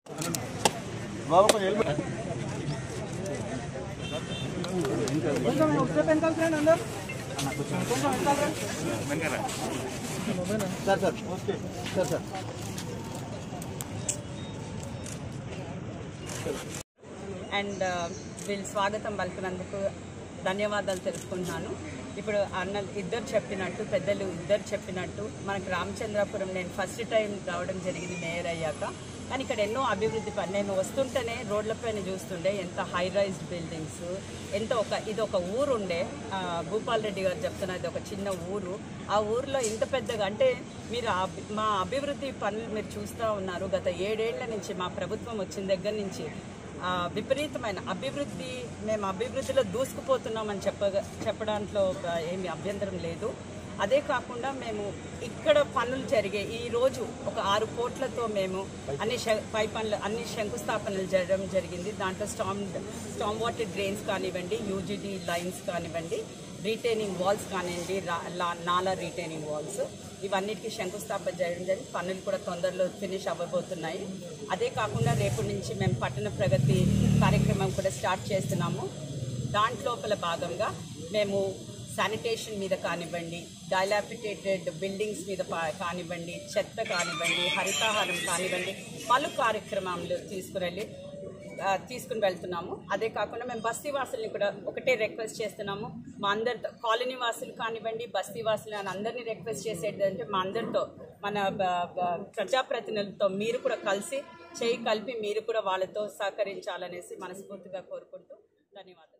sir sir okay sir sir and వీళ్ళు స్వాగతం పలికినందుకు ధన్యవాదాలు తెలుపుకుంటున్నాను ఇప్పుడు అన్న ఇద్దరు చెప్పినట్టు పెద్దలు ఇద్దరు చెప్పినట్టు మనకు రామచంద్రాపురం నేను ఫస్ట్ టైం రావడం జరిగింది మేయర్ అయ్యాక కానీ ఇక్కడ ఎన్నో అభివృద్ధి పని నేను వస్తుంటేనే రోడ్లపైన చూస్తుండే ఎంత హై రైజ్ బిల్డింగ్స్ ఎంత ఒక ఇది ఒక ఊరు ఉండే ఆ, భూపాల్ రెడ్డి గారు చెప్తున్నారు ఇది ఒక చిన్న ఊరు ఆ ఊరిలో ఇంత పెద్దగా అంటే మీరు ఆ అభి- మా అభివృద్ధి పనులు మీరు చూస్తూ ఉన్నారు గత ఏడేళ్ల నుంచి మా ప్రభుత్వం వచ్చిన దగ్గర నుంచి ఆ, విపరీతమైన అభివృద్ధి మేము అభివృద్ధిలో దూసుకుపోతున్నామని చెప్ప చెప్పడంలో ఆ, ఏమి అభ్యంతరం లేదు అదే కాకుండా మేము ఇక్కడ పనులు జరిగే ఈ రోజు ఒక ఆరు కోట్లతో మేము అన్ని శ- పై పనులు అన్ని శంకుస్థాపనలు జరగడం జరిగింది దాంట్లో స్టామ్ స్టామ్ వాటర్ డ్రైన్స్ కానివ్వండి యూజీడీ లైన్స్ కానివ్వండి రీటైనింగ్ వాల్స్ కానివ్వండి రా- లా- నాలా రీటైనింగ్ వాల్స్ ఇవన్నిటికీ శంకుస్థాపన చేయడం జరిగింది పనులు కూడా తొందరలో ఫినిష్ అవ్వబోతున్నాయి అదే కాకుండా రేపటి నుంచి మేము పట్టణ ప్రగతి కార్యక్రమం కూడా స్టార్ట్ చేస్తున్నాము దాంట్లోపల భాగంగా మేము శానిటేషన్ మీద కానివ్వండి డైలాపిటేటెడ్ బిల్డింగ్స్ మీద పా- కానివ్వండి చెత్త కానివ్వండి హరితాహారం కానివ్వండి పలు కార్యక్రమాలు తీసుకువెళ్ళి ఆ, తీసుకుని వెళ్తున్నాము అదే కాకుండా మేము బస్తీ వాసుల్ని కూడా ఒకటే రిక్వెస్ట్ చేస్తున్నాము మా అందరితో కాలనీ వాసులు కానివ్వండి బస్తీ వాసులు అని అందరినీ రిక్వెస్ట్ చేసేది అంటే మా అందరితో మన బ- బ- ప్రజాప్రతినిధులతో మీరు కూడా కలిసి చేయి కలిపి మీరు కూడా వాళ్ళతో సహకరించాలనేసి మనస్ఫూర్తిగా కోరుకుంటూ ధన్యవాదాలు